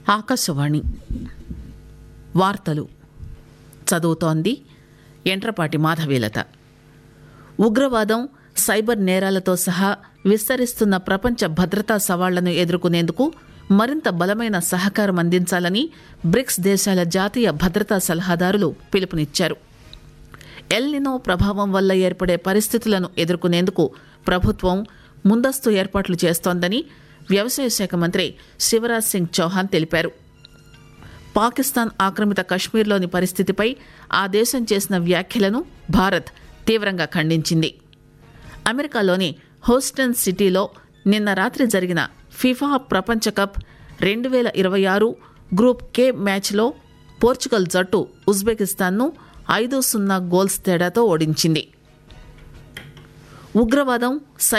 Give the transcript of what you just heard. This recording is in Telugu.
ఆకాశవాణి వార్తలు చదువుతోంది ఎంట్రపాటి మాధవీలత ఉగ్రవాదం సైబర్ నేరాలతో సహా విస్తరిస్తున్న ప్రపంచ భద్రతా సవాళ్లను ఎదుర్కొనేందుకు మరింత బలమైన సహకారం అందించాలని బ్రిక్స్ దేశాల జాతీయ భద్రతా సలహాదారులు పిలుపునిచ్చారు ఎల్నినో ప్రభావం వల్ల ఏర్పడే పరిస్థితులను ఎదుర్కొనేందుకు ప్రభుత్వం ముందస్తు ఏర్పాట్లు చేస్తోందని వ్యవసాయ శాఖ మంత్రి శివరాజ్ సింగ్ చౌహాన్ తెలిపారు పాకిస్తాన్ ఆక్రమిత కశ్మీర్లోని పరిస్థితిపై ఆ దేశం చేసిన వ్యాఖ్యలను భారత్ తీవ్రంగా ఖండించింది అమెరికాలోని హోస్టన్ సిటీలో నిన్న రాత్రి జరిగిన ఫిఫా ప్రపంచ కప్ రెండు వేల ఇరవై ఆరు గ్రూప్ కే మ్యాచ్లో పోర్చుగల్ జట్టు ఉజ్బెకిస్తాన్ను ఐదు సున్నా గోల్స్ తేడాతో ఓడించింది ఉగ్రవాదం